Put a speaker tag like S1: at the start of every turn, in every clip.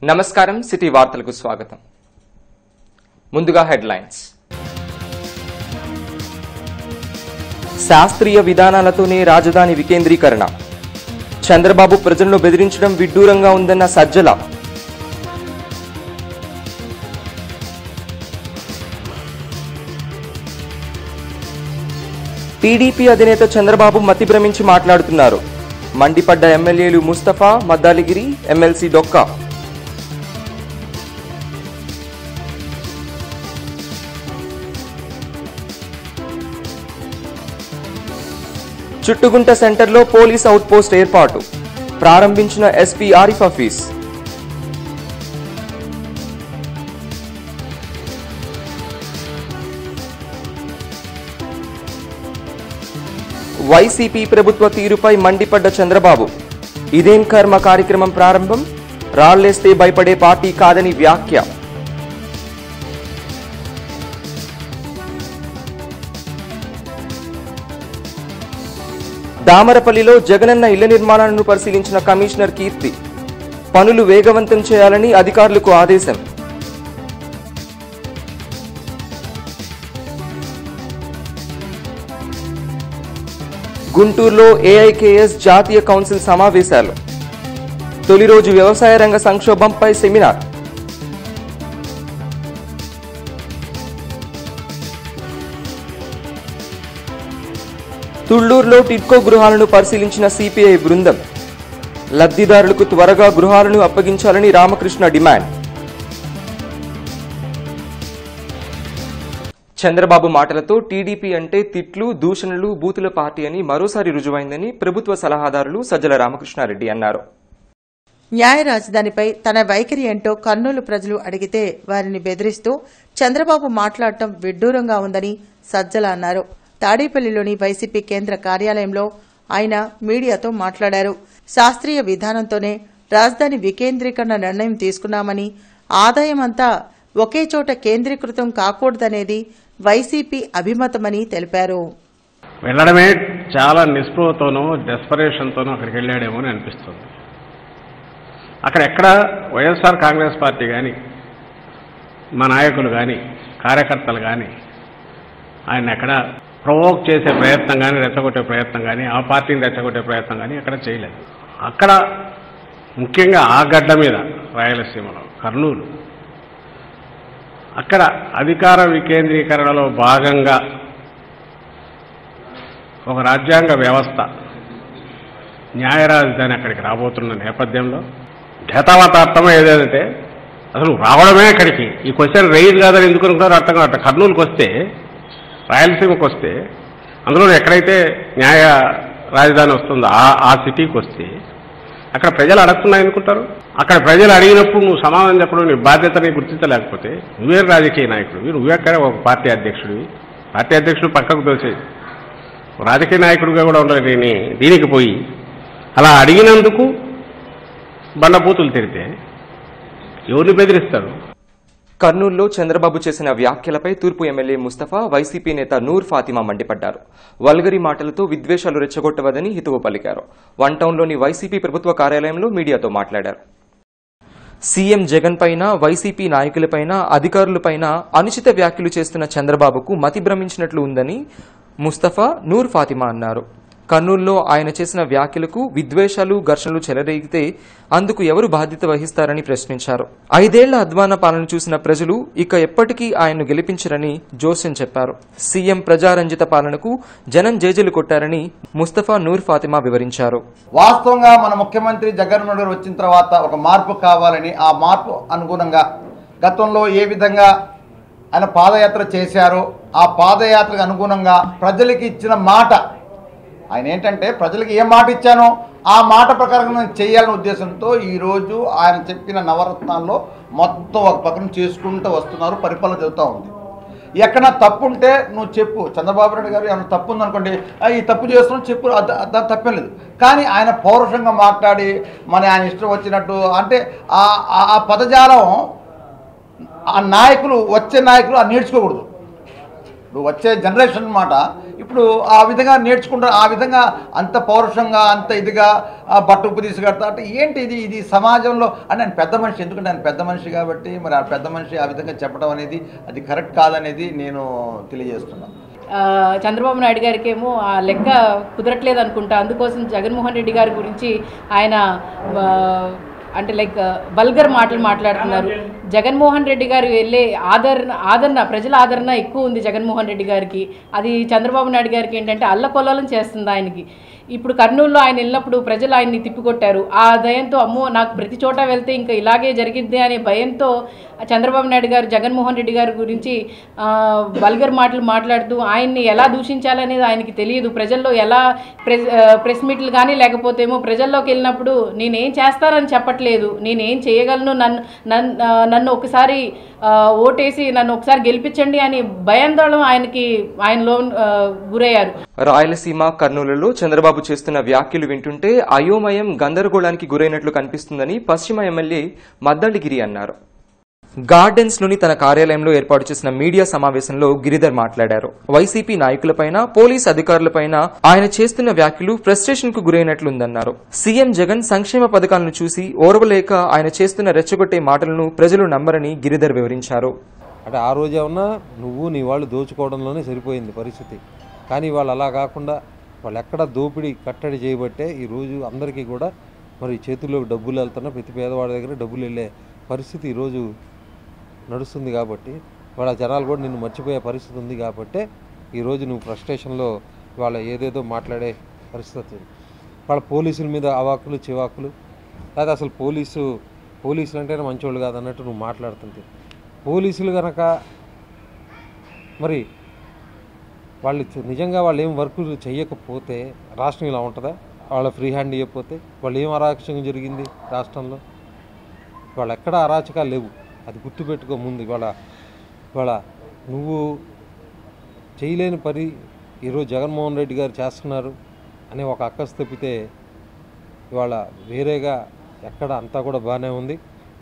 S1: నమస్కారం సిటీ వార్తలకు స్వాగతం ముందుగా హెడ్లైన్స్ శాస్త్రీయ విధానాలతోనే రాజధాని వికేంద్రీకరణ చంద్రబాబు ప్రజలను బెదిరించడం విడ్డూరంగా ఉందన్న సజ్జల టీడీపీ అధినేత చంద్రబాబు మతి భ్రమించి మాట్లాడుతున్నారు మండిపడ్డ ఎమ్మెల్యేలు ముస్తఫా మద్దాలిగిరి ఎమ్మెల్సీ డొక్కా చుట్టుగుంట సెంటర్లో పోలీస్ అవుట్ పోస్ట్ ఏర్పాటు ప్రారంభించిన ఎస్పీ ఆరిఫ్ హఫీజ్ వైసీపీ ప్రభుత్వ తీరుపై మండిపడ్డ చంద్రబాబు ఇదేం కర్మ కార్యక్రమం ప్రారంభం రాళ్లేస్తే భయపడే పార్టీ కాదని వ్యాఖ్య దామరపల్లిలో జగనన్న ఇళ్ల నిర్మాణాలను పరిశీలించిన కమిషనర్ కీర్తి పనులు వేగవంతం చేయాలని అధికారులకు ఆదేశం గుంటూరులో ఏఐకేఎస్ జాతీయ కౌన్సిల్ సమావేశాలు తొలి రోజు వ్యవసాయ రంగ సంక్షోభంపై సెమినార్ తుళ్లూరులో టిడ్కో గృహాలను పరిశీలించిన సిపిఐ బృందం లబ్ధిదారులకు త్వరగా గృహాలను అప్పగించాలని రామకృష్ణ డిమాండ్ చంద్రబాబు మాటలతో టీడీపీ అంటే తిట్లు దూషణలు బూతుల పార్టీ అని మరోసారి రుజువైందని ప్రభుత్వ సలహాదారులు సజ్జల రామకృష్ణారెడ్డి అన్నారు
S2: న్యాయ రాజధానిపై తన వైఖరి ఏంటో కర్నూలు ప్రజలు అడిగితే వారిని బెదిరిస్తూ చంద్రబాబు మాట్లాడటం విడ్డూరంగా ఉందని సజ్జల అన్నారు తాడేపల్లిలోని వైసీపీ కేంద్ర కార్యాలయంలో ఆయన మీడియాతో మాట్లాడారు శాస్త్రీయ విధానంతోనే రాజధాని వికేంద్రీకరణ నిర్ణయం తీసుకున్నామని ఆదాయం అంతా ఒకే చోట కేంద్రీకృతం కాకూడదనేది వైసీపీ అభిమతమని తెలిపారు
S3: వెళ్ళడమే చాలా నిస్పృహతోనూ డెస్పరేషన్తోనూ అక్కడికి వెళ్ళాడేమో అని అనిపిస్తుంది అక్కడ ఎక్కడ వైఎస్ఆర్ కాంగ్రెస్ పార్టీ కానీ మా నాయకులు కానీ కార్యకర్తలు కానీ ఆయన ఎక్కడ ప్రొవోక్ చేసే ప్రయత్నం కానీ రెచ్చగొట్టే ప్రయత్నం కానీ ఆ పార్టీని రెచ్చగొట్టే ప్రయత్నం కానీ ఎక్కడ చేయలేదు అక్కడ ముఖ్యంగా ఆ గడ్డ మీద రాయలసీమలో కర్నూలు అక్కడ అధికార వికేంద్రీకరణలో భాగంగా ఒక రాజ్యాంగ వ్యవస్థ న్యాయ రాజధాని అక్కడికి రాబోతున్న నేపథ్యంలో ఘతావతార్థం ఏదంటే అసలు రావడమే అక్కడికి ఈ క్వశ్చన్ రైజ్ కాదని ఎందుకు అనుకుంటారో అర్థం కావట్లేదు కర్నూలుకి వస్తే రాయలసీమకు వస్తే అందులో ఎక్కడైతే న్యాయ రాజధాని వస్తుందో ఆ ఆ సిటీకి వస్తే అక్కడ ప్రజలు అడగతున్నాయి అనుకుంటారు అక్కడ ప్రజలు అడిగినప్పుడు నువ్వు సమాధానం చెప్పడం నీ బాధ్యతని గుర్తించలేకపోతే నువ్వే రాజకీయ నాయకుడివి నువ్వే అక్కడ ఒక పార్టీ అధ్యక్షుడివి పార్టీ అధ్యక్షుడు పక్కకు తోసేది రాజకీయ నాయకుడిగా కూడా ఉండాలి దీని దీనికి పోయి అలా అడిగినందుకు బండబూతులు తిరితే ఎవరిని బెదిరిస్తారు
S1: కర్నూలులో చంద్రబాబు చేసిన వ్యాఖ్యలపై తూర్పు ఎమ్మెల్యే ముస్తఫా వైసీపీ నేత నూర్ ఫాతిమా మండిపడ్డారు వల్గరి మాటలతో విద్వేషాలు రెచ్చగొట్టవదని హితవు పలికారు వన్ టౌన్లోని వైసీపీ ప్రభుత్వ కార్యాలయంలో మీడియాతో మాట్లాడారు సీఎం జగన్ పైన వైసీపీ నాయకులపైన అధికారులపైన అనుచిత వ్యాఖ్యలు చేస్తున్న చంద్రబాబుకు మతి భ్రమించినట్లు ఉందని ముస్తఫా నూర్ ఫాతిమా అన్నారు కర్నూలులో ఆయన చేసిన వ్యాఖ్యలకు విద్వేషాలు ఘర్షణలు చెలరేగితే అందుకు ఎవరు బాధ్యత వహిస్తారని ప్రశ్నించారు ఐదేళ్ల అధ్వాన పాలన చూసిన ప్రజలు ఇక ఎప్పటికీ ఆయన్ను గెలిపించరని జోస్యం చెప్పారు సీఎం ప్రజారంజిత పాలనకు జనం జేజేలు కొట్టారని ముస్తఫా నూర్ ఫాతిమా వివరించారు
S4: వాస్తవంగా మన ముఖ్యమంత్రి జగన్మోహన్ గారు వచ్చిన తర్వాత ఒక మార్పు కావాలని ఆ మార్పు అనుగుణంగా గతంలో ఏ విధంగా ఆయన పాదయాత్ర చేశారో ఆ పాదయాత్రకు అనుగుణంగా ప్రజలకి ఇచ్చిన మాట ఆయన ఏంటంటే ప్రజలకి ఏ మాట ఇచ్చానో ఆ మాట ప్రకారం నేను చేయాలనే ఉద్దేశంతో ఈరోజు ఆయన చెప్పిన నవరత్నాల్లో మొత్తం ఒక పక్కన చేసుకుంటూ వస్తున్నారు పరిపాలన జరుగుతూ ఉంది ఎక్కడ తప్పు ఉంటే నువ్వు చెప్పు చంద్రబాబు నాయుడు గారు ఏమైనా తప్పు ఉందనుకోండి "ఆ, ఈ తప్పు చేస్తున్నావు చెప్పు అది అది తప్పేం లేదు కానీ ఆయన పౌరుషంగా మాట్లాడి మన ఆయన ఇష్టం వచ్చినట్టు అంటే ఆ ఆ- ఆ పదజాలం ఆ నాయకులు వచ్చే నాయకులు ఆ నేర్చుకోకూడదు ఇప్పుడు వచ్చే జనరేషన్ మాట ఇప్పుడు ఆ విధంగా నేర్చుకుంటారు ఆ విధంగా అంత పౌరుషంగా అంత ఇదిగా ఆ, బట్ట ఉప్పు తీసుకెడతా అంటే ఏంటి ఇది ఇది సమాజంలో అంటే ఆయన పెద్ద మనిషి ఎందుకంటే ఆయన పెద్ద మనిషి కాబట్టి మరి ఆ పెద్ద మనిషి ఆ విధంగా చెప్పడం అనేది అది కరెక్ట్ కాదనేది నేను తెలియజేస్తున్నాను
S5: ఆ, చంద్రబాబు నాయుడు గారికి ఏమో ఆ లెక్క కుదరట్లేదు అనుకుంటా అందుకోసం జగన్మోహన్ రెడ్డి గారి గురించి ఆయన ఆ, అంటే లైక్ బల్గర్ మాటలు మాట్లాడుతున్నారు జగన్మోహన్ రెడ్డి గారు వెళ్ళే ఆదరణ ఆదరణ ప్రజల ఆదరణ ఎక్కువ ఉంది జగన్మోహన్ రెడ్డి గారికి అది చంద్రబాబు నాయుడు గారికి ఏంటంటే అల్లకొల్లోలం చేస్తుంది ఆయనకి ఇప్పుడు కర్నూలులో ఆయన వెళ్ళినప్పుడు ప్రజలు ఆయన్ని తిప్పికొట్టారు ఆ దయంతో అమ్మో నాకు ప్రతి చోట వెళ్తే ఇంకా ఇలాగే జరిగిద్ది అనే భయంతో చంద్రబాబు నాయుడు గారు జగన్మోహన్ రెడ్డి గారి గురించి ఆ, వల్గర్ మాటలు మాట్లాడుతూ ఆయన్ని ఎలా దూషించాలనేది ఆయనకి తెలియదు ప్రజల్లో ఎలా ప్రెస్ ఆ, ప్రెస్ మీట్లు కానీ లేకపోతే ఏమో ప్రజల్లోకి వెళ్ళినప్పుడు నేనేం చేస్తానని చెప్పట్లేదు నేనేం చేయగలను నన్ను నన్ను ఆ, నన్ను ఒకసారి ఆ, ఓటేసి నన్ను ఒకసారి గెలిపించండి అని భయాందోళన ఆయనకి ఆయనలో ఆ, గురయ్యారు
S1: రాయలసీమ కర్నూలులో చంద్రబాబు చేస్తున్న వ్యాఖ్యలు వింటుంటే అయోమయం గందరగోళానికి గురైనట్లు కనిపిస్తుందని పశ్చిమ ఎమ్మెల్యే మద్దళ్ళగిరి అన్నారు గార్డెన్స్ లోని తన కార్యాలయంలో ఏర్పాటు చేసిన మీడియా సమావేశంలో గిరిధర్ మాట్లాడారు వైసీపీ నాయకులపైన పోలీస్ అధికారులపైన ఆయన చేస్తున్న వ్యాఖ్యలు ఫ్రస్ట్రేషన్ కు గురైనట్లుందన్నారు సీఎం జగన్ సంక్షేమ పథకాలను చూసి ఓర్వలేక ఆయన చేస్తున్న రెచ్చగొట్టే మాటలను ప్రజలు నమ్మరని గిరిధర్ వివరించారు
S6: అంటే ఆ రోజు ఏమన్నా నువ్వు నీ వాళ్ళు దోచుకోవడంలోనే సరిపోయింది పరిస్థితి కానీ వాళ్ళు అలా కాకుండా వాళ్ళు ఎక్కడ దోపిడీ కట్టడి చేయబట్టే ఈరోజు అందరికీ కూడా మరి చేతుల్లోకి డబ్బులు వెళ్తున్నా ప్రతి పేదవాడి దగ్గర డబ్బులు వెళ్ళే పరిస్థితి ఈరోజు నడుస్తుంది కాబట్టి వాళ్ళ జనాలు కూడా నిన్ను మర్చిపోయే పరిస్థితి ఉంది కాబట్టి ఈరోజు నువ్వు ఫ్రస్ట్రేషన్లో వాళ్ళ ఏదేదో మాట్లాడే పరిస్థితి వచ్చింది వాళ్ళ పోలీసుల మీద అవాకులు చివాకులు లేదా అసలు పోలీసు పోలీసులు అంటేనే మంచోళ్ళు కాదన్నట్టు నువ్వు మాట్లాడుతుంది పోలీసులు కనుక మరి వాళ్ళు చ- నిజంగా వాళ్ళు ఏం వర్క్ చేయకపోతే రాష్ట్రం ఇలా ఉంటుందా వాళ్ళ ఫ్రీ హ్యాండ్ ఇవ్వకపోతే వాళ్ళు ఏం అరాచకం జరిగింది రాష్ట్రంలో వాళ్ళు ఎక్కడ అరాచకాలు లేవు అది గుర్తుపెట్టుకో ముందు ఇవాళ ఇవాళ నువ్వు చేయలేని పని ఈరోజు జగన్మోహన్ రెడ్డి గారు చేస్తున్నారు అనే ఒక అక్కసు తప్పితే ఇవాళ వేరేగా ఎక్కడ అంతా కూడా బాగానే ఉంది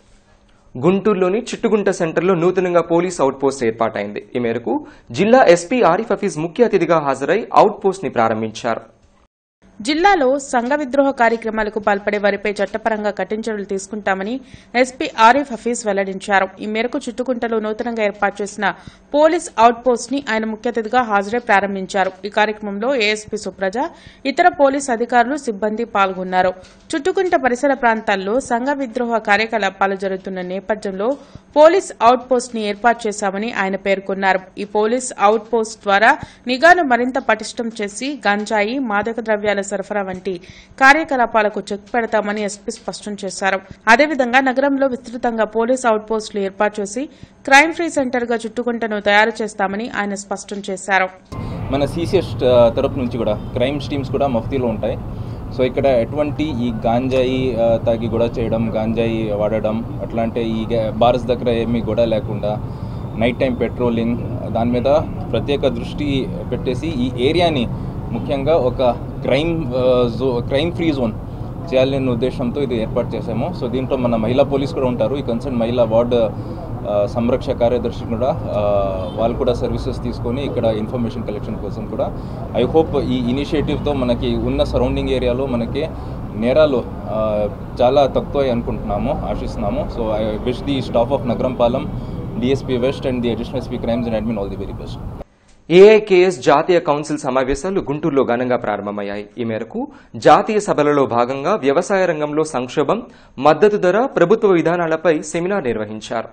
S1: గుంటూరులోని చిట్టుగుంట సెంటర్లో నూతనంగా పోలీస్ అవుట్ పోస్ట్ ఏర్పాటైంది ఈ మేరకు జిల్లా ఎస్పీ ఆరిఫ్ హఫీజ్ ముఖ్య అతిథిగా హాజరై అవుట్ పోస్ట్ ని ప్రారంభించారు
S7: జిల్లాలో సంఘ విద్రోహ కార్యక్రమాలకు పాల్పడే వారిపై చట్టపరంగా కఠిన చర్యలు తీసుకుంటామని ఎస్పీ ఆరిఫ్ హఫీజ్ వెల్లడించారు ఈ మేరకు చుట్టుకుంటలో నూతనంగా ఏర్పాటు చేసిన పోలీస్ అవుట్ పోస్ట్ ని ఆయన ముఖ్య అతిథిగా హాజరై ప్రారంభించారు ఈ కార్యక్రమంలో ఏఎస్పీ సుప్రజ ఇతర పోలీస్ అధికారులు సిబ్బంది పాల్గొన్నారు చుట్టుకుంట పరిసర ప్రాంతాల్లో సంఘ విద్రోహ కార్యకలాపాలు జరుగుతున్న నేపథ్యంలో పోలీస్ అవుట్ పోస్ట్ ని ఏర్పాటు చేశామని ఆయన పేర్కొన్నారు ఈ పోలీస్ అవుట్ పోస్ట్ ద్వారా నిఘాను మరింత పటిష్టం చేసి గంజాయి మాదక ద్రవ్యాల సరఫరా వంటి కార్యకలాపాలకు చెక్ పెడతామని ఎస్పీ స్పష్టం చేశారు అదేవిధంగా నగరంలో విస్తృతంగా పోలీస్ అవుట్ పోస్టులు ఏర్పాటు చేసి క్రైమ్ ఫ్రీ సెంటర్ గా చుట్టుకుంటను తయారు చేస్తామని ఆయన స్పష్టం చేశారు
S8: మన సిసిఎస్ తరపు నుంచి కూడా క్రైమ్ స్టీమ్స్ కూడా మఫ్తీలో ఉంటాయి సో ఇక్కడ ఎటువంటి ఈ గాంజాయి ఆ, తాగి కూడా చేయడం గాంజాయి వాడడం అట్లాంటి ఈ గా- బార్స్ దగ్గర ఏమీ కూడా లేకుండా నైట్ టైం పెట్రోలింగ్ దాని మీద ప్రత్యేక దృష్టి పెట్టేసి ఈ ఏరియాని ముఖ్యంగా ఒక క్రైమ్ ఆ, జో క్రైమ్ ఫ్రీ జోన్ చేయాలనే ఉద్దేశంతో ఇది ఏర్పాటు చేశాము సో దీంట్లో మన మహిళా పోలీస్ కూడా ఉంటారు ఈ కన్సర్న్ మహిళా వార్డ్ ఆ, సంరక్ష కార్యదర్శి కూడా ఆ, వాళ్ళు కూడా సర్వీసెస్ తీసుకొని ఇక్కడ ఇన్ఫర్మేషన్ కలెక్షన్ కోసం కూడా ఐ హోప్ ఈ ఇనిషియేటివ్తో మనకి ఉన్న సరౌండింగ్ ఏరియాలో మనకి నేరాలు ఆ, చాలా తక్కువ అనుకుంటున్నాము ఆశిస్తున్నాము so I wish the staff of Nagarampalem DSP west and the additional SP crimes and admin all the very best
S1: AIKS జాతీయ కౌన్సిల్ సమావేశాలు గుంటూరులో ఘనంగా ప్రారంభమయ్యాయి ఈ మేరకు జాతీయ సభలలో భాగంగా వ్యవసాయ రంగంలో సంక్షోభం మద్దతు ధర ప్రభుత్వ విధానాలపై సెమినార్ నిర్వహించారు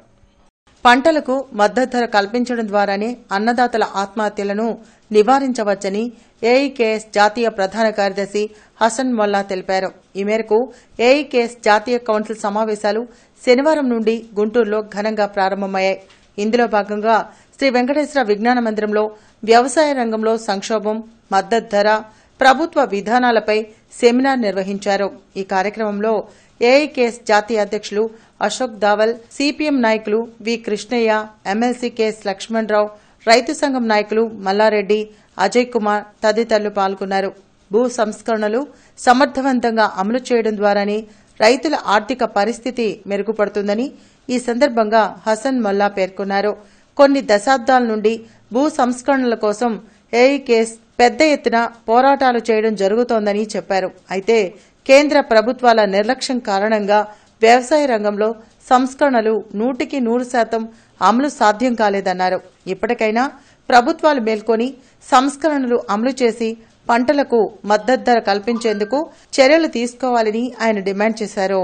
S2: పంటలకు మద్దతు ధర కల్పించడం ద్వారానే అన్నదాతల ఆత్మహత్యలను నివారించవచ్చని ఏఐకేఎస్ జాతీయ ప్రధాన కార్యదర్శి హసన్ మొల్లా తెలిపారు ఈ మేరకు ఏఐకేఎస్ జాతీయ కౌన్సిల్ సమావేశాలు శనివారం నుండి గుంటూరులో ఘనంగా ప్రారంభమయ్యాయి ఇందులో భాగంగా శ్రీ వెంకటేశ్వర విజ్ఞాన మందిరంలో వ్యవసాయ రంగంలో సంక్షోభం మద్దతు ధర ప్రభుత్వ విధానాలపై సెమినార్ నిర్వహించారు ఈ కార్యక్రమంలో ఏఐకేఎస్ జాతీయ అధ్యక్షులు అశోక్ దావల్ సిపిఎం నాయకులు V Krishnaiah MLC KS Lakshmanarao రైతు సంఘం నాయకులు మల్లారెడ్డి అజయ్ కుమార్ తదితరులు పాల్గొన్నారు భూ సంస్కరణలు సమర్థవంతంగా అమలు చేయడం ద్వారానే రైతుల ఆర్థిక పరిస్థితి మెరుగుపడుతుందని ఈ సందర్భంగా హసన్ మొల్లా పేర్కొన్నారు కొన్ని దశాబ్దాల నుండి భూ సంస్కరణల కోసం ఏఐకేఎస్ పెద్ద ఎత్తున పోరాటాలు చేయడం జరుగుతోందని చెప్పారు అయితే కేంద్ర ప్రభుత్వాల నిర్లక్ష్యం కారణంగా వ్యవసాయ రంగంలో సంస్కరణలు నూటికి నూరు శాతం అమలు సాధ్యం కాలేదన్నారు ఇప్పటికైనా ప్రభుత్వాలు మేల్కొని సంస్కరణలు అమలు చేసి పంటలకు మద్దతు ధర కల్పించేందుకు చర్యలు తీసుకోవాలని ఆయన డిమాండ్ చేశారు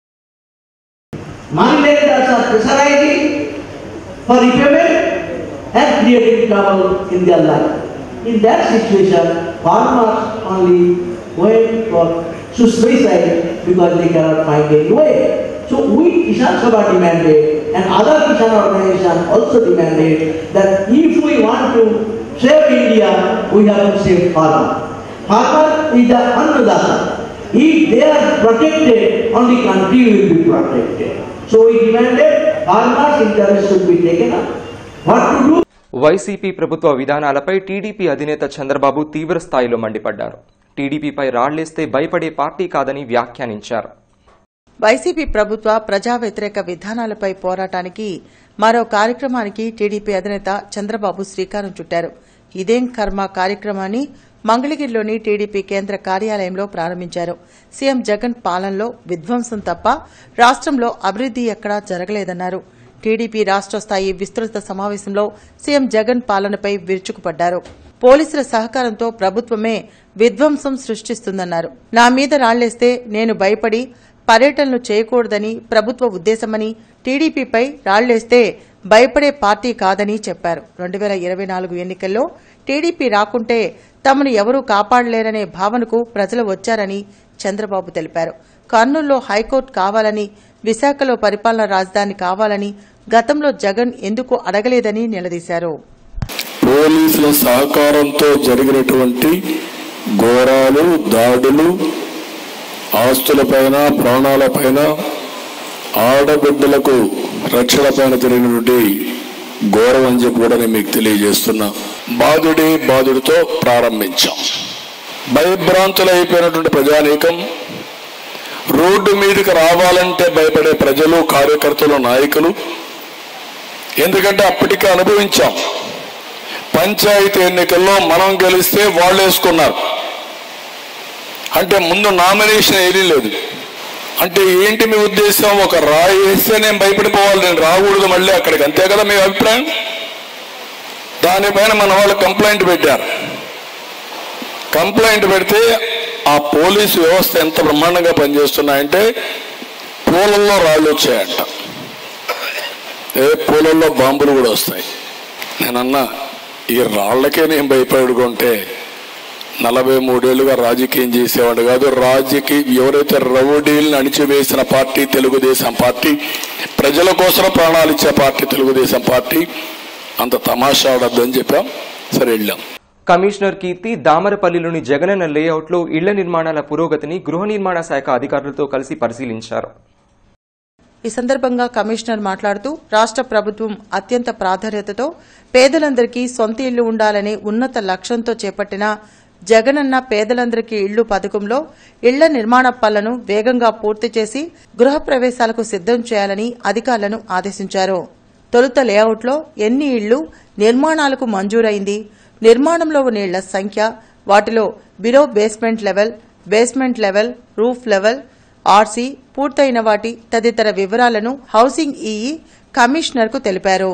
S9: Mandates are pressurizing for repayment and creating trouble in their life. In that situation, farmers only wait for suicide because they cannot find any way. So we Kisan Sabha demanded and other Kisan organizations also demanded that if we want to save India, we have to save farmer. Farmer is the Annadata. If they are protected, only country will be protected. So we demanded farmers' interest should be taken up. What to do?
S1: YCP ప్రభుత్వ విధానాలపై TDP అధినేత చంద్రబాబు తీవ్ర స్థాయిలో మండిపడ్డారు టీడీపీపై రాళ్లేస్తే భయపడే party కాదని వ్యాఖ్యానించారు
S2: YCP ప్రభుత్వ ప్రజా వ్యతిరేక విధానాలపై పోరాటానికి మరో కార్యక్రమానికి టీడీపీ అధినేత చంద్రబాబు శ్రీకారం చుట్టారు ఇదేం కర్మ కార్యక్రమాన్ని మంగళగిరిలోని టీడీపీ కేంద్ర కార్యాలయంలో ప్రారంభించారు సీఎం జగన్ పాలనలో విధ్వంసం తప్ప రాష్ట్రంలో అభివృద్ది ఎక్కడా జరగలేదన్నారు టీడీపీ రాష్ట్ర స్థాయి విస్తృత సమావేశంలో సీఎం జగన్ పాలనపై విరుచుకుపడ్డారు పోలీసుల సహకారంతో ప్రభుత్వమే విధ్వంసం సృష్టిస్తుందన్నారు నా మీద రాళ్లేస్తే నేను భయపడి పర్యటనలు చేయకూడదని ప్రభుత్వ ఉద్దేశమని టీడీపీపై రాళ్లేస్తే భయపడే పార్టీ కాదని చెప్పారు రెండు వేల ఇరవై నాలుగు ఎన్నికల్లో టీడీపీ రాకుంటే తమను ఎవరూ కాపాడలేరనే భావనకు ప్రజలు వచ్చారని చంద్రబాబు తెలిపారు కర్నూలులో హైకోర్టు కావాలని విశాఖలో పరిపాలనా రాజధాని కావాలని గతంలో జగన్ ఎందుకు అడగలేదని నిలదీశారు
S10: పోలీసుల సహకారంతో జరిగినటువంటి ఘోరాలు దాడులు ఆస్తులపైన ప్రాణాలపైన ఆడబిడ్డలకు రక్షణ పైన జరిగినటువంటి ఘోరం అని చెప్పి కూడా నేను మీకు తెలియజేస్తున్నా బాధుడి బాధుడితో ప్రారంభించాం భయభ్రాంతులైపోయినటువంటి ప్రజానీకం రోడ్డు మీదకి రావాలంటే భయపడే ప్రజలు కార్యకర్తలు నాయకులు ఎందుకంటే అప్పటికే అనుభవించాం పంచాయతీ ఎన్నికల్లో మనం గెలిస్తే వాళ్ళు వేసుకున్నారు అంటే ముందు నామినేషన్ ఏదీ లేదు అంటే ఏంటి మీ ఉద్దేశం ఒక రాయి వేస్తే నేను భయపడిపోవాలి నేను రాకూడదు మళ్ళీ అక్కడికి అంతే కదా మీ అభిప్రాయం దానిపైన మన వాళ్ళు కంప్లైంట్ పెట్టారు కంప్లైంట్ పెడితే ఆ పోలీసు వ్యవస్థ ఎంత బ్రహ్మాండంగా పనిచేస్తున్నాయంటే పూలల్లో రాళ్ళు వచ్చాయంట ఏ పూలల్లో బాంబులు కూడా వస్తాయి నేనన్నా ఈ రాళ్లకే నేను భయపడుకుంటే నలభై మూడేళ్లుగా రాజకీయం చేసేవాడు కాదు రాజకీయ ఎవరైతే రౌడీలను అణిచివేసిన పార్టీ తెలుగుదేశం పార్టీ ప్రజల కోసం ప్రాణాలు ఇచ్చే పార్టీ తెలుగుదేశం పార్టీ అంత తమాషా ఆడద్దని చెప్పాం సరే వెళ్ళాం
S1: కమిషనర్ కీర్తి దామరపల్లిలోని జగనన్న లేఅవుట్లో ఇళ్ల నిర్మాణాల పురోగతిని గృహ నిర్మాణ శాఖ అధికారులతో కలిసి పరిశీలించారు
S2: ఈ సందర్భంగా కమిషనర్ మాట్లాడుతూ రాష్ట్ర ప్రభుత్వం అత్యంత ప్రాధాన్యతతో పేదలందరికీ సొంత ఇల్లు ఉండాలనే ఉన్నత లక్ష్యంతో చేపట్టిన జగనన్న పేదలందరికీ ఇళ్లు పథకంలో ఇళ్ల నిర్మాణ పనులను వేగంగా పూర్తి చేసి గృహ ప్రవేశాలకు సిద్దం చేయాలని అధికారులను ఆదేశించారు తొలుత లేఅవుట్లో ఎన్ని ఇళ్లు నిర్మాణాలకు మంజూరైంది నిర్మాణంలో ఉన్న ఇళ్ల సంఖ్య వాటిలో below basement level basement level roof level RC పూర్తయిన వాటి తదితర వివరాలను హౌసింగ్ ఈఈ కమిషనర్కు తెలిపారు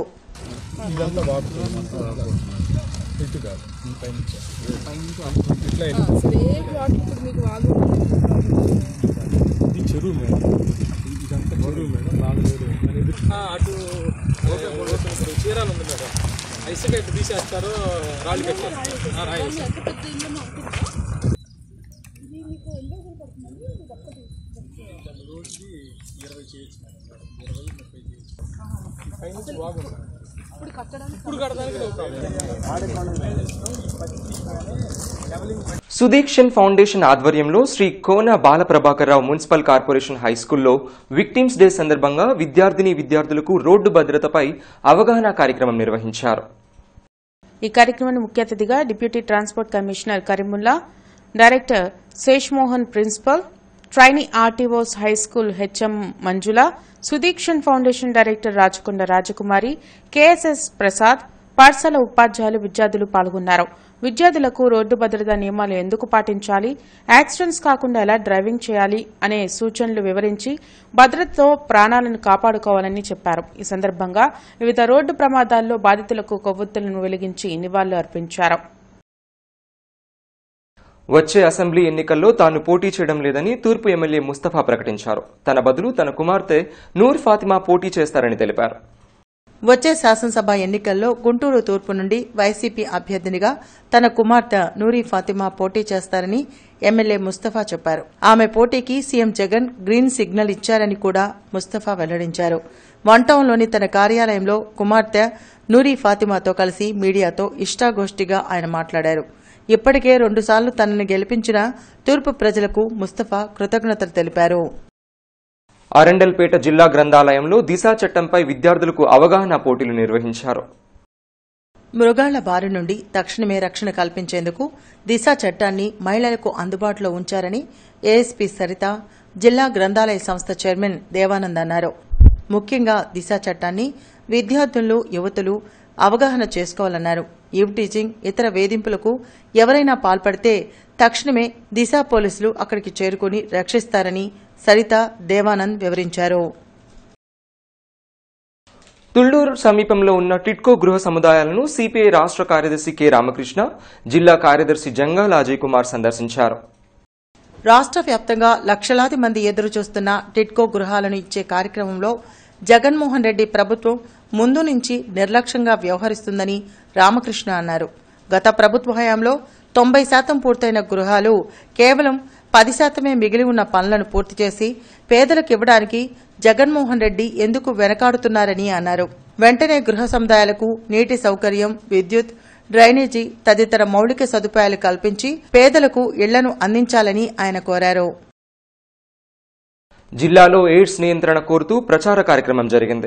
S11: అటు చీరాలు ఉంది మేడం ఇసుక ఇటు తీసేస్తారు రాళ్ళు కట్టేస్తారు ఆ, రాయి వేస్తారు. రోజుకి ఇరవై చేయొచ్చు మేడం ఇరవై ముప్పై చేయొచ్చు పైనుంచి బాగుంది ఇప్పుడు కట్టడానికి no problem.
S1: సుదీక్షన్ ఫౌండేషన్ ఆధ్వర్యంలో Sri Kona Balaprabhakarrao municipal corporation high స్కూల్లో విక్టిమ్స్ డే సందర్భంగా విద్యార్థిని విద్యార్థులకు రోడ్డు భద్రతపై అవగాహన కార్యక్రమం నిర్వహించారు
S7: ఈ కార్యక్రమాన్ని ముఖ్య అతిథిగా deputy transport commissioner Karimulla director Sesh Mohan principal trainee RTOs high school HM Manjula Sudikshan foundation director Rachakonda Rajakumari KSS Prasad పాఠశాల ఉపాధ్యాయులు విద్యార్థులు పాల్గొన్నారు విద్యార్థులకు రోడ్డు భద్రతా నియమాలు ఎందుకు పాటించాలి యాక్సిడెంట్స్ కాకుండా ఎలా డ్రైవింగ్ చేయాలి అనే సూచనలు వివరించి భద్రతతో ప్రాణాలను కాపాడుకోవాలని చెప్పారు ఈ సందర్భంగా వివిధ రోడ్డు ప్రమాదాల్లో బాధితులకు కొవ్వొత్తులను వెలిగించి నివాళులు అర్పించారు
S1: వచ్చే అసెంబ్లీ ఎన్నికల్లో తాను పోటీ చేయడం లేదని తూర్పు ఎమ్మెల్యే ముస్తఫా ప్రకటించారు తన బదులు తన కుమార్తె నూర్ ఫాతిమా పోటీ చేస్తారని తెలిపారు
S2: వచ్చే శాసనసభ ఎన్నికల్లో గుంటూరు తూర్పు నుండి వైసీపీ అభ్యర్థినిగా తన కుమార్తె నూరి ఫాతిమా పోటీ చేస్తారని ఎమ్మెల్యే ముస్తఫా చెప్పారు ఆమె పోటీకి సీఎం జగన్ గ్రీన్ సిగ్నల్ ఇచ్చారని కూడా ముస్తఫా వెల్లడించారు వన్ టౌన్లోని తన కార్యాలయంలో కుమార్తె నూరి ఫాతిమాతో కలిసి మీడియాతో ఇష్టాగోష్ఠిగా ఆయన మాట్లాడారు ఇప్పటికే రెండుసార్లు తనని గెలిపించిన తూర్పు ప్రజలకు ముస్తఫా కృతజ్ఞతలు తెలిపారు
S1: అరండల్పేట జిల్లా గ్రంథాలయంలో దిశా చట్టంపై విద్యార్థులకు అవగాహన పోటీలు నిర్వహించారు
S2: మృగాళ్ల బారి నుండి తక్షణమే రక్షణ కల్పించేందుకు దిశ చట్టాన్ని మహిళలకు అందుబాటులో ఉంచారని ఏఎస్పీ సరిత జిల్లా గ్రంథాలయ సంస్థ చైర్మన్ దేవానంద్ అన్నారు ముఖ్యంగా దిశ చట్టాన్ని విద్యార్థులు యువతులు అవగాహన చేసుకోవాలన్నారు ఈవ్ టీచింగ్ ఇతర వేధింపులకు ఎవరైనా పాల్పడితే తక్షణమే దిశ పోలీసులు అక్కడికి చేరుకుని రక్షిస్తారని సరిత దేవానంద్ వివరించారు
S1: తుళ్లూరు సమీపంలో ఉన్న టిట్కో గృహ సముదాయాలను సిపిఐ రాష్ట్ర కార్యదర్శి కె రామకృష్ణ జిల్లా కార్యదర్శి జంగాల అజయ్ కుమార్ సందర్శించారు
S2: రాష్ట్ర వ్యాప్తంగా లక్షలాది మంది ఎదురు చూస్తున్న టిట్కో గృహాలను ఇచ్చే కార్యక్రమంలో జగన్మోహన్ రెడ్డి ప్రభుత్వం ముందు నుంచి నిర్లక్ష్యంగా వ్యవహరిస్తుందని రామకృష్ణ అన్నారు గత ప్రభుత్వ హయాంలో తొంభై శాతం పూర్తయిన గృహాలు కేవలం పది శాతమే మిగిలి ఉన్న పనులను పూర్తి చేసి పేదలకు ఇవ్వడానికి జగన్మోహన్ రెడ్డి ఎందుకు వెనకాడుతున్నారని అన్నారు వెంటనే గృహ సముదాయాలకు నీటి సౌకర్యం విద్యుత్ డ్రైనేజీ తదితర మౌలిక సదుపాయాలు కల్పించి పేదలకు ఇళ్లను అందించాలని ఆయన కోరారు
S1: జిల్లాలో ఎయిడ్స్ నియంత్రణ కోరుతూ ప్రచార కార్యక్రమం జరిగింది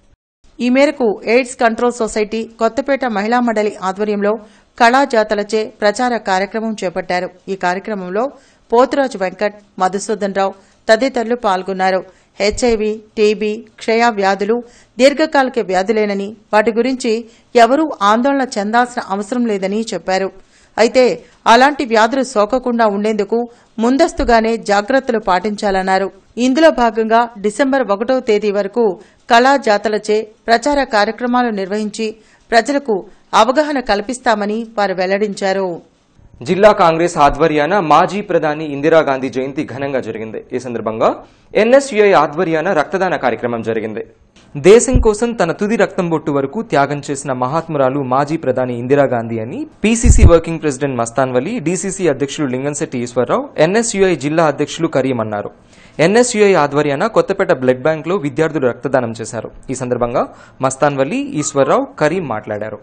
S2: ఈ మేరకు ఎయిడ్స్ కంట్రోల్ సొసైటీ కొత్తపేట మహిళా మండలి ఆధ్వర్యంలో కళాజాతలచే ప్రచార కార్యక్రమం చేపట్టారు ఈ కార్యక్రమంలో పోతురాజు వెంకట్ మధుసూదన్ రావు తదితరులు పాల్గొన్నారు హెచ్ఐవి టీబీ క్షయ వ్యాధులు దీర్ఘకాలిక వ్యాధులేనని వాటి గురించి ఎవరూ ఆందోళన చెందాల్సిన అవసరం లేదని చెప్పారు అయితే అలాంటి వ్యాధులు సోకకుండా ఉండేందుకు ముందస్తుగానే జాగ్రత్తలు పాటించాలన్నారు ఇందులో భాగంగా డిసెంబర్ ఒకటో తేదీ వరకు కళా జాతలచే ప్రచార కార్యక్రమాలు నిర్వహించి ప్రజలకు అవగాహన కల్పిస్తామని వారు వెల్లడించారు
S1: జిల్లా కాంగ్రెస్ ఆధ్వర్యాన మాజీ ప్రధాని ఇందిరాగాంధీ జయంతి ఘనంగా జరిగింది ఈ సందర్భంగా ఎన్ఎస్యుఐ ఆధ్వర్యాన రక్తదాన కార్యక్రమం జరిగింది దేశం కోసం తన తుది రక్తం బొట్టు వరకు త్యాగం చేసిన మహాత్మురాలు మాజీ ప్రధాని ఇందిరాగాంధీ అని PCC working president Mastan Vali DCC అధ్యక్షులు లింగంశెట్టి ఈశ్వరరావు ఎన్ఎస్యుఐ జిల్లా అధ్యక్షులు కరీం అన్నారు ఎన్ఎస్యుఐ ఆధ్వర్యాన కొత్తపేట బ్లడ్ బ్యాంక్ లో విద్యార్థులు రక్తదానం చేశారు ఈ సందర్భంగా మస్తాన్ వలి ఈశ్వరరావు కరీం మాట్లాడారు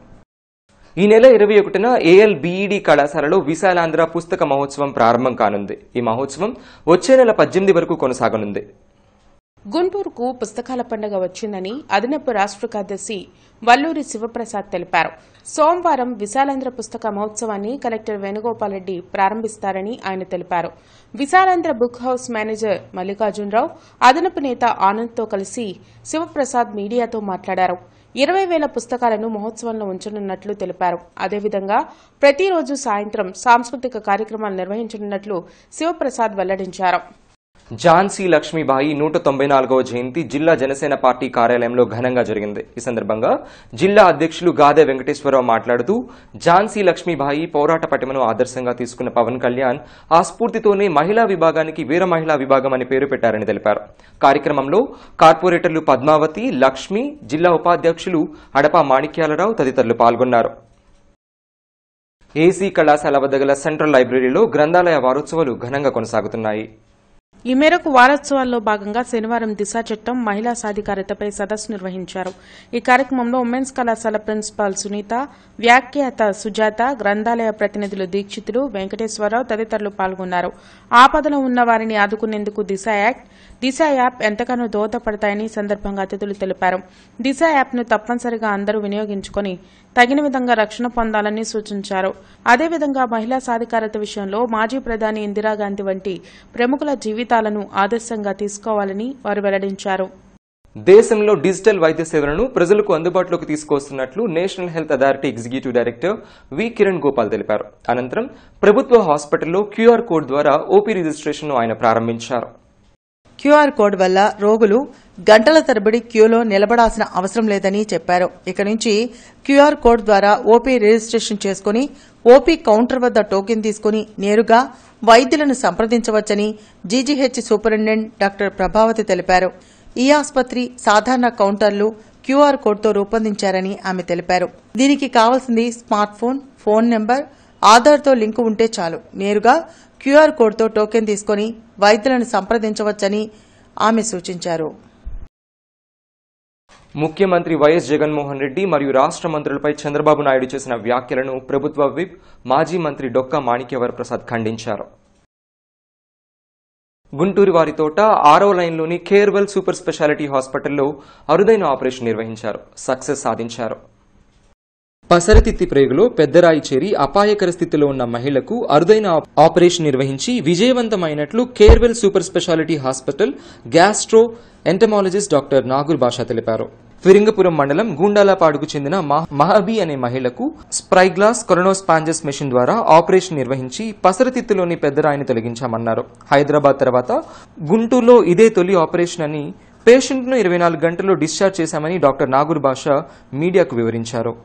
S1: ఈ నెల ఇరవై ఒకటిన ఏఎల్ బీఈడి కళాశాలలో విశాలాంధ్ర పుస్తక మహోత్సవం ప్రారంభం కానుంది ఈ మహోత్సవం వచ్చే నెల పద్దెనిమిది వరకు కొనసాగనుంది
S7: గుంటూరుకు పుస్తకాల పండుగ వచ్చిందని అదనపు రాష్ట్ర కార్యదర్శి వల్లూరి శివప్రసాద్ తెలిపారు సోమవారం విశాలాంధ్ర పుస్తక మహోత్సవాన్ని కలెక్టర్ వేణుగోపాల్ రెడ్డి ప్రారంభిస్తారని ఆయన తెలిపారు Visalandhra book house manager Mallikarjunarao అదనపు నేత ఆనంద్తో కలిసి శివప్రసాద్ మీడియాతో మాట్లాడారు ఇరవై వేల పుస్తకాలను మహోత్సవంలో ఉంచనున్నట్లు తెలిపారు అదేవిధంగా ప్రతిరోజు సాయంత్రం సాంస్కృతిక కార్యక్రమాలు నిర్వహించనున్నట్లు శివప్రసాద్ వెల్లడించారు
S1: ఝాన్సీ లక్ష్మీబాయి నూట తొంభై నాలుగవ జయంతి జిల్లా జనసేన పార్టీ కార్యాలయంలో ఘనంగా జరిగింది ఈ సందర్భంగా జిల్లా అధ్యక్షులు గాదే వెంకటేశ్వరరావు మాట్లాడుతూ ఝాన్సీ లక్ష్మీబాయి పోరాట పటిమను ఆదర్శంగా తీసుకున్న పవన్ కళ్యాణ్ ఆ స్ఫూర్తితోనే మహిళా విభాగానికి వీర మహిళా విభాగం అని పేరు పెట్టారని తెలిపారు కార్యక్రమంలో కార్పొరేటర్లు పద్మావతి లక్ష్మి జిల్లా ఉపాధ్యక్షులు అడపా మాణిక్యాలరావు తదితరులు పాల్గొన్నారు ఏసీ కళాశాల వద్ద గల సెంట్రల్ లైబ్రరీలో గ్రంథాలయ వారోత్సవాలు ఘనంగా కొనసాగుతున్నాయి
S7: ఈ మేరకు వారోత్సవాల్లో భాగంగా శనివారం దిశ చట్టం మహిళా సాధికారతపై సదస్సు నిర్వహించారు ఈ కార్యక్రమంలో ఉమెన్స్ కళాశాల ప్రిన్సిపాల్ సునీత వ్యాఖ్యాత సుజాత గ్రంథాలయ ప్రతినిధులు దీక్షితులు వెంకటేశ్వరరావు తదితరులు పాల్గొన్నారు ఆపదలో ఉన్న వారిని ఆదుకునేందుకు దిశ యాక్ట్ దిశ యాప్ ఎంతగానో దోహదపడతాయని ఈ సందర్భంగా అతిథులు తెలిపారు దిశ యాప్ను తప్పనిసరిగా అందరూ వినియోగించుకుని తగిన విధంగా రక్షణ పొందాలని సూచించారు అదేవిధంగా మహిళా సాధికారత విషయంలో మాజీ ప్రధాని ఇందిరాగాంధీ వంటి ప్రముఖుల జీవితాలను ఆదర్శంగా తీసుకోవాలని వారు వెల్లడించారు
S1: దేశంలో డిజిటల్ వైద్య సేవలను ప్రజలకు అందుబాటులోకి తీసుకొస్తున్నట్లు national health authority executive director V Kiran Gopal తెలిపారు అనంతరం ప్రభుత్వ హాస్పిటల్లో క్యూఆర్ కోడ్ ద్వారా ఓపీ రిజిస్ట్రేషన్ను ఆయన ప్రారంభించారు
S2: క్యూఆర్ కోడ్ వల్ల రోగులు గంటల తరబడి క్యూలో నిలబడాల్సిన అవసరం లేదని చెప్పారు ఇక నుంచి క్యూఆర్ కోడ్ ద్వారా ఓపీ రిజిస్ట్రేషన్ చేసుకుని ఓపీ కౌంటర్ వద్ద టోకెన్ తీసుకుని నేరుగా వైద్యులను సంప్రదించవచ్చని జీజీహెచ్ సూపరింటెండెంట్ డాక్టర్ ప్రభావతి తెలిపారు ఈ ఆసుపత్రి సాధారణ కౌంటర్లు క్యూఆర్ కోడ్తో రూపొందించారని ఆమె తెలిపారు దీనికి కావాల్సింది స్మార్ట్ ఫోన్ ఫోన్ నెంబర్ ఆధార్తో లింకు ఉంటే చాలు నేరుగా క్యూఆర్ కోడ్తో టోకెన్ తీసుకుని వైద్యులను సంప్రదించవచ్చని ఆమె సూచించారు
S1: ముఖ్యమంత్రి వైఎస్ జగన్మోహన్ రెడ్డి మరియు రాష్ట్ర మంత్రులపై చంద్రబాబు నాయుడు చేసిన వ్యాఖ్యలను ప్రభుత్వ విప్ మాజీ మంత్రి డొక్కా మాణిక్యవర ప్రసాద్ ఖండించారు గుంటూరు వారి తోట ఆరో లైన్లోని కేర్వెల్ సూపర్ స్పెషాలిటీ హాస్పిటల్లో అరుదైన ఆపరేషన్ నిర్వహించారు సక్సెస్ సాధించారు పసరతిత్తి ప్రేగులో పెద్దరాయి చేరి అపాయకర స్థితిలో ఉన్న మహిళకు అరుదైన ఆపరేషన్ నిర్వహించి విజయవంతమైనట్లు Carewell super speciality hospital gastro entomologist doctor Nagur Basha తెలిపారు ఫిరింగపురం మండలం గూండాలపాడుకు చెందిన మహ- మహబీ అనే మహిళకు స్ప్రైగ్లాస్ కొలనోస్పాంజస్ మెషిన్ ద్వారా ఆపరేషన్ నిర్వహించి పసరతిత్తులోని పెద్దరాయిని తొలగించామన్నారు హైదరాబాద్ తర్వాత గుంటూరులో ఇదే తొలి ఆపరేషన్ అని పేషెంట్ను ఇరవై నాలుగు గంటల్లో డిశ్చార్జ్ చేశామని డాక్టర్ నాగూర్ బాషా మీడియాకు వివరించారు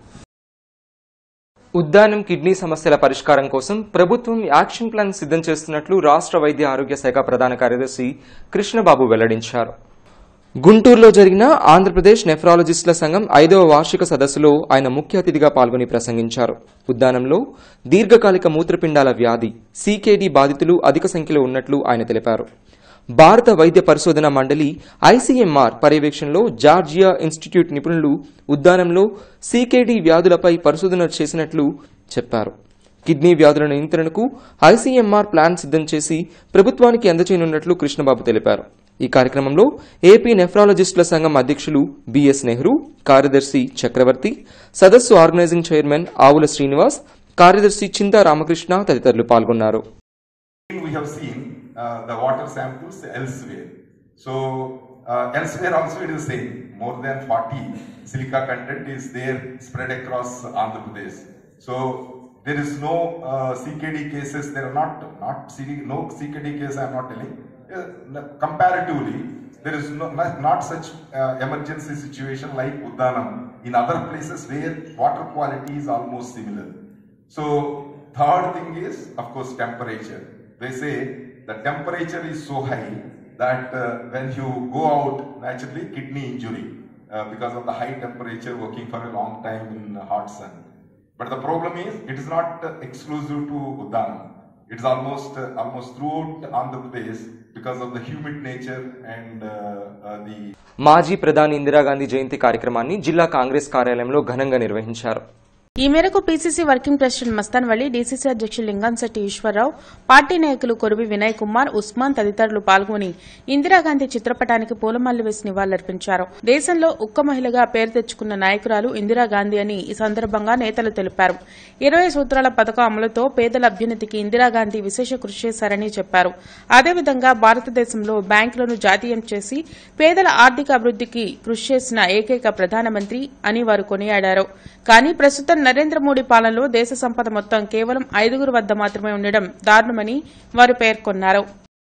S1: ఉద్దానం కిడ్నీ సమస్యల పరిష్కారం కోసం ప్రభుత్వం యాక్షన్ ప్లాన్ సిద్ధం చేస్తున్నట్లు రాష్ట్ర వైద్య ఆరోగ్య శాఖ ప్రధాన కార్యదర్శి కృష్ణబాబు వెల్లడించారు గుంటూరులో జరిగిన ఆంధ్రప్రదేశ్ నెఫ్రాలజిస్టుల సంఘం ఐదవ వార్షిక సదస్సులో ఆయన ముఖ్య అతిథిగా పాల్గొని ప్రసంగించారు ఉద్దానంలో దీర్ఘకాలిక మూత్రపిండాల వ్యాధి సీకేడీ బాధితులు అధిక సంఖ్యలో ఉన్నట్లు ఆయన తెలిపారు భారత వైద్య పరిశోధన మండలి ఐసీఎంఆర్ పర్యవేక్షణలో జార్జియా ఇన్స్టిట్యూట్ నిపుణులు ఉద్దానంలో సీకేడీ వ్యాధులపై పరిశోధన చేసినట్లు చెప్పారు కిడ్నీ వ్యాధుల నియంత్రణకు ఐసీఎంఆర్ ప్లాన్ సిద్ధం చేసి ప్రభుత్వానికి అందచేయనున్నట్లు కృష్ణబాబు తెలిపారు ఈ కార్యక్రమంలో ఏపీ నెఫ్రాలజిస్టుల సంఘం అధ్యక్షులు బిఎస్ నెహ్రూ కార్యదర్శి చక్రవర్తి సదస్సు ఆర్గనైజింగ్ చైర్మన్ ఆవుల శ్రీనివాస్ కార్యదర్శి చింతా రామకృష్ణ తదితరులు పాల్గొన్నారు
S12: we have seen uh, the water samples elsewhere. So uh, elsewhere also it is the same. More than 40 silica content is there spread across Andhra Pradesh. So there is no uh, CKD cases. There are not not CD, no CKD case. I am not telling. Uh, n- comparatively, there is no, not, not such uh, emergency situation like Uddanam in other places where water quality is almost similar. So third thing is of course temperature. They say the temperature is so high that uh, when you go out naturally kidney injury uh, because of the high temperature working for a long time in hot sun. But the problem is it is not uh, exclusive to Uddanam. It is almost uh, almost throughout Andhra Pradesh because of the humid nature and uh, uh, the
S1: మాజీ ప్రధాని ఇందిరాగాంధీ జయంతి కార్యక్రమాన్ని జిల్లా కాంగ్రెస్ కార్యాలయంలో ఘనంగా నిర్వహించారు
S7: ఈ మేరకు PCC working president Mastan Valli DCC అధ్యక్షులు లింగంశెట్టి ఈశ్వరరావు పార్టీ నాయకులు కొరువి వినయ్ కుమార్ ఉస్మాన్ తదితరులు పాల్గొని ఇందిరాగాంధీ చిత్రపటానికి పూలమాలలు వేసి నివాళులర్పించారు దేశంలో ఉక్క మహిళగా పేరు తెచ్చుకున్న నాయకురాలు ఇందిరాగాంధీ అని ఈ సందర్భంగా నేతలు తెలిపారు ఇరవై సూత్రాల పథకం అమలుతో పేదల అభ్యున్నతికి ఇందిరాగాంధీ విశేష కృషి చేశారని చెప్పారు అదేవిధంగా భారతదేశంలో బ్యాంకులను జాతీయం చేసి పేదల ఆర్థిక అభివృద్ధికి కృషి చేసిన ఏకైక ప్రధానమంత్రి అని వారు కొనియాడారు కానీ ప్రస్తుతం నరేంద్ర మోడీ పాలనలో దేశ సంపద మొత్తం కేవలం ఐదుగురు వద్ద మాత్రమే ఉండడం దారుణమని వారు పేర్కొన్నారు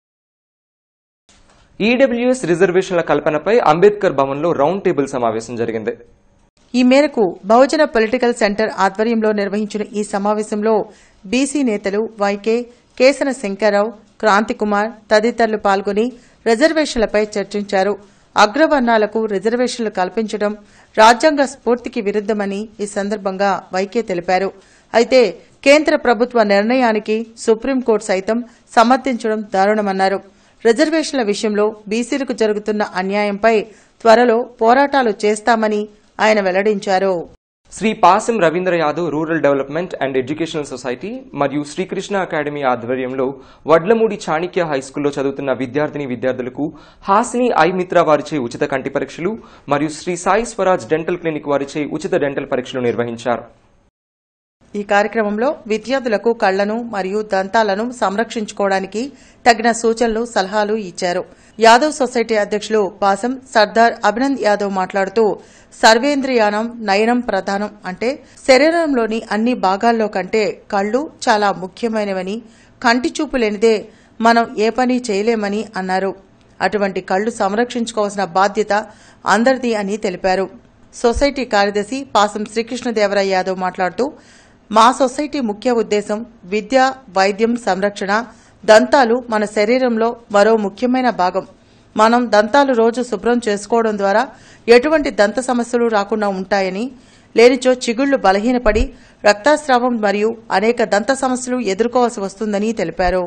S1: ఈడబ్ల్యూఎస్ రిజర్వేషన్ల కల్పనపై అంబేద్కర్ భవన్లో రౌండ్ టేబుల్ సమావేశం జరిగింది
S2: ఈ మేరకు బహుజన పొలిటికల్ సెంటర్ ఆధ్వర్యంలో నిర్వహించిన ఈ సమావేశంలో బీసీ నేతలు వైకే కేసన శంకర్రావు క్రాంతికుమార్ తదితరులు పాల్గొని రిజర్వేషన్లపై చర్చించారు అగ్రవర్ణాలకు రిజర్వేషన్లు కల్పించడం రాజ్యాంగ స్ఫూర్తికి విరుద్దమని ఈ సందర్భంగా వైకే తెలిపారు అయితే కేంద్ర ప్రభుత్వ నిర్ణయానికి సుప్రీంకోర్టు సైతం సమర్థించడం దారుణమన్నారు రిజర్వేషన్ల విషయంలో బీసీలకు జరుగుతున్న అన్యాయంపై త్వరలో పోరాటాలు చేస్తామని ఆయన వెల్లడించారు
S1: Sri Pasam Ravindra Yadav rural development and educational society మరియు శ్రీకృష్ణ అకాడమీ ఆధ్వర్యంలో వడ్లమూడి చాణిక్య హైస్కూల్లో చదువుతున్న విద్యార్థిని విద్యార్థులకు హాసిని ఐ మిత్ర వారిచే ఉచిత కంటి పరీక్షలు మరియు శ్రీ సాయి స్వరాజ్ డెంటల్ క్లినిక్ వారిచే ఉచిత డెంటల్ పరీక్షలు నిర్వహించారు
S2: ఈ కార్యక్రమంలో విద్యార్థులకు కళ్లను మరియు దంతాలను సంరక్షించుకోవడానికి తగిన సూచనలు సలహాలు ఇచ్చారు యాదవ్ సొసైటీ అధ్యక్షులు పాసం సర్దార్ అభినంద్ యాదవ్ మాట్లాడుతూ సర్వేంద్రియానం నయనం ప్రధానం అంటే శరీరంలోని అన్ని భాగాల్లో కంటే కళ్ళు చాలా ముఖ్యమైనవని కంటి చూపు లేనిదే మనం ఏ పని చేయలేమని అన్నారు అటువంటి కళ్ళు సంరక్షించుకోవాల్సిన బాధ్యత అందరిది అని తెలిపారు సొసైటీ కార్యదర్శి పాసం శ్రీకృష్ణదేవరాయ యాదవ్ మాట్లాడుతూ మా సొసైటీ ముఖ్య ఉద్దేశం విద్య వైద్యం సంరక్షణ దంతాలు మన శరీరంలో మరో ముఖ్యమైన భాగం మనం దంతాలు రోజు శుభ్రం చేసుకోవడం ద్వారా ఎటువంటి దంత సమస్యలు రాకుండా ఉంటాయని లేనిచో చిగుళ్లు బలహీనపడి రక్తస్రావం మరియు అనేక దంత సమస్యలు ఎదుర్కోవాల్సి వస్తుందని తెలిపారు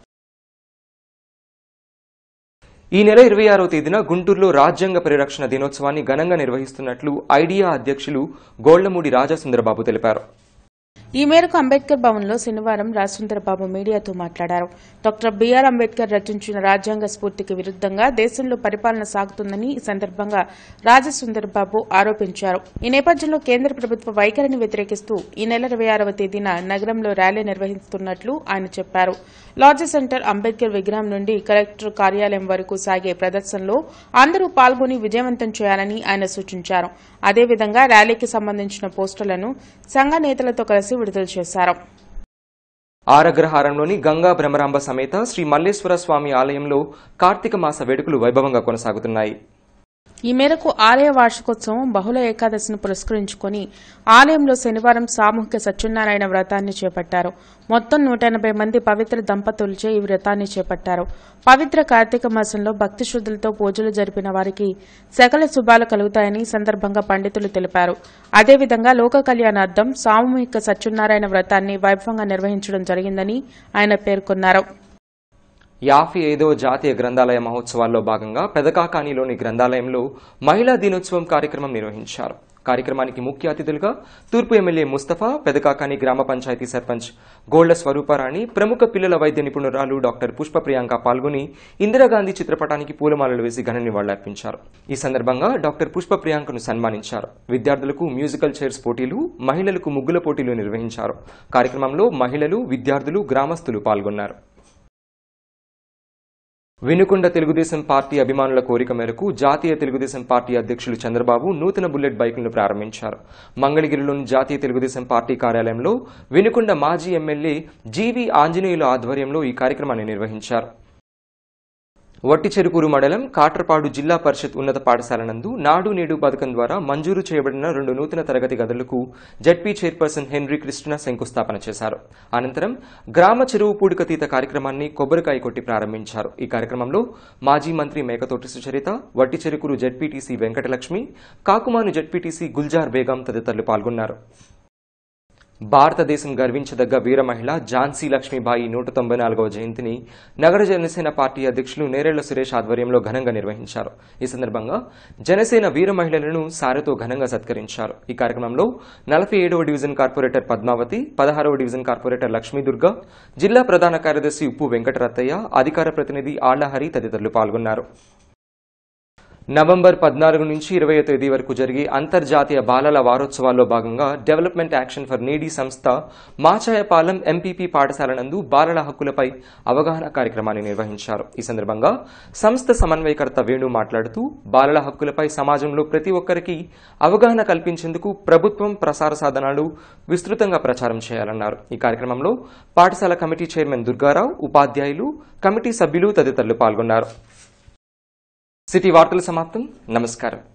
S1: ఈ నెల ఇరవై ఆరవ తేదీన గుంటూరులో రాజ్యాంగ పరిరక్షణ దినోత్సవాన్ని ఘనంగా నిర్వహిస్తున్నట్లు ఐడియా అధ్యక్షులు గోళ్లమూడి రాజాసుందరబాబు తెలిపారు
S7: ఈ మేరకు అంబేద్కర్ భవన్లో శనివారం రాజసుందరబాబు మీడియాతో మాట్లాడారు డాక్టర్ బిఆర్ అంబేద్కర్ రచించిన రాజ్యాంగ స్ఫూర్తికి విరుద్దంగా దేశంలో పరిపాలన సాగుతుందని ఈ సందర్భంగా రాజసుందరబాబు ఆరోపించారు ఈ నేపథ్యంలో కేంద్ర ప్రభుత్వ వైఖరిని వ్యతిరేకిస్తూ ఈ నెల ఇరవై ఆరవ తేదీన నగరంలో ర్యాలీ నిర్వహిస్తున్నట్లు ఆయన చెప్పారు లాడ్జీ సెంటర్ అంబేద్కర్ విగ్రహం నుండి కలెక్టర్ కార్యాలయం వరకు సాగే ప్రదర్శనలో అందరూ పాల్గొని విజయవంతం చేయాలని ఆయన సూచించారు అదేవిధంగా ర్యాలీకి సంబంధించిన పోస్టర్లను సంఘ నేతలతో కలిసి విడుదల చేశారు
S1: ఆరగ్రహారంలోని గంగా భ్రమరాంబ సమేత శ్రీ మల్లేశ్వర స్వామి ఆలయంలో కార్తీక మాస వేడుకలు వైభవంగా కొనసాగుతున్నాయి
S7: ఈ మేరకు ఆలయ వార్షికోత్సవం బహుళ ఏకాదశిని పురస్కరించుకుని ఆలయంలో శనివారం సామూహిక సత్యనారాయణ వ్రతాన్ని చేపట్టారు మొత్తం నూట ఎనభై మంది పవిత్ర దంపతులచే ఈ వ్రతాన్ని చేపట్టారు పవిత్ర కార్తీక మాసంలో భక్తి శ్రద్ధలతో పూజలు జరిపిన వారికి సకల శుభాలు కలుగుతాయని ఈ సందర్భంగా పండితులు తెలిపారు అదేవిధంగా లోక కళ్యాణార్థం సామూహిక సత్యనారాయణ వ్రతాన్ని వైభవంగా నిర్వహించడం జరిగిందని ఆయన పేర్కొన్నారు
S1: యాభై ఐదవ జాతీయ గ్రంథాలయ మహోత్సవాల్లో భాగంగా పెదకాకానిలోని గ్రంథాలయంలో మహిళా దినోత్సవం కార్యక్రమం నిర్వహించారు కార్యక్రమానికి ముఖ్య అతిథులుగా తూర్పు ఎమ్మెల్యే ముస్తఫా పెదకాకాని గ్రామ పంచాయతీ సర్పంచ్ గోళ్ల స్వరూపారాణి ప్రముఖ పిల్లల వైద్య నిపుణురాలు డాక్టర్ పుష్ప ప్రియాంక పాల్గొని ఇందిరాగాంధీ చిత్రపటానికి పూలమాలలు వేసి ఘన నివాళులర్పించారు ఈ సందర్భంగా డాక్టర్ పుష్ప ప్రియాంకను సన్మానించారు విద్యార్థులకు మ్యూజికల్ చైర్స్ పోటీలు మహిళలకు ముగ్గుల పోటీలు నిర్వహించారు కార్యక్రమంలో మహిళలు విద్యార్థులు గ్రామస్తులు పాల్గొన్నారు వినుకొండ తెలుగుదేశం పార్టీ అభిమానుల కోరిక మేరకు జాతీయ తెలుగుదేశం పార్టీ అధ్యక్షులు చంద్రబాబు నూతన బుల్లెట్ బైకులను ప్రారంభించారు మంగళగిరిలోని జాతీయ తెలుగుదేశం పార్టీ కార్యాలయంలో వినుకొండ మాజీ ఎమ్మెల్యే జీవి ఆంజనేయుల ఆధ్వర్యంలో ఈ కార్యక్రమాన్ని నిర్వహించారు వట్టి చెరుకూరు మండలం కాట్రపాడు జిల్లా పరిషత్ ఉన్నత పాఠశాల నందు నాడు నేడు పథకం ద్వారా మంజూరు చేయబడిన రెండు నూతన తరగతి గదులకు జడ్పీ చైర్పర్సన్ హెన్రీ కృష్ణ శంకుస్థాపన చేశారు అనంతరం గ్రామ చెరువు పూడికతీత కార్యక్రమాన్ని కొబ్బరికాయ కొట్టి ప్రారంభించారు ఈ కార్యక్రమంలో మాజీ మంత్రి మేకతోటి సుచరిత వట్టి చెరుకూరు జడ్పీటీసీ వెంకటలక్ష్మి కాకుమాను జడ్పీటీసీ గుల్జార్ బేగం తదితరులు పాల్గొన్నారు భారతదేశం గర్వించదగ్గ వీర మహిళ ఝాన్సీ లక్ష్మీబాయి నూట తొంభై నాలుగవ జయంతిని నగర జనసేన పార్టీ అధ్యక్షులు నేరేళ్ల సురేష్ ఆధ్వర్యంలో ఘనంగా నిర్వహించారు ఈ సందర్భంగా జనసేన వీర మహిళలను సారెతో ఘనంగా సత్కరించారు ఈ కార్యక్రమంలో నలభై ఏడవ డివిజన్ కార్పొరేటర్ పద్మావతి పదహారవ డివిజన్ కార్పొరేటర్ లక్ష్మీదుర్గ జిల్లా ప్రధాన కార్యదర్శి ఉప్పు వెంకటరత్తయ్య అధికార ప్రతినిధి ఆళ్లహరి తదితరులు పాల్గొన్నారు నవంబర్ పద్నాలుగు నుంచి ఇరవై తేదీ వరకు జరిగే అంతర్జాతీయ బాలల వారోత్సవాల్లో భాగంగా డెవలప్మెంట్ యాక్షన్ ఫర్ నీడీ సంస్థ మాచాయపాలెం ఎంపీపీ పాఠశాల నందు బాలల హక్కులపై అవగాహన కార్యక్రమాన్ని నిర్వహించారు ఈ సందర్భంగా సంస్థ సమన్వయకర్త వేణు మాట్లాడుతూ బాలల హక్కులపై సమాజంలో ప్రతి ఒక్కరికి అవగాహన కల్పించేందుకు ప్రభుత్వం ప్రసార సాధనాలు విస్తృతంగా ప్రచారం చేయాలన్నారు ఈ కార్యక్రమంలో పాఠశాల కమిటీ చైర్మన్ దుర్గారావు ఉపాధ్యాయులు కమిటీ సభ్యులు తదితరులు పాల్గొన్నారు సిటీ వార్తలు సమాప్తం నమస్కారం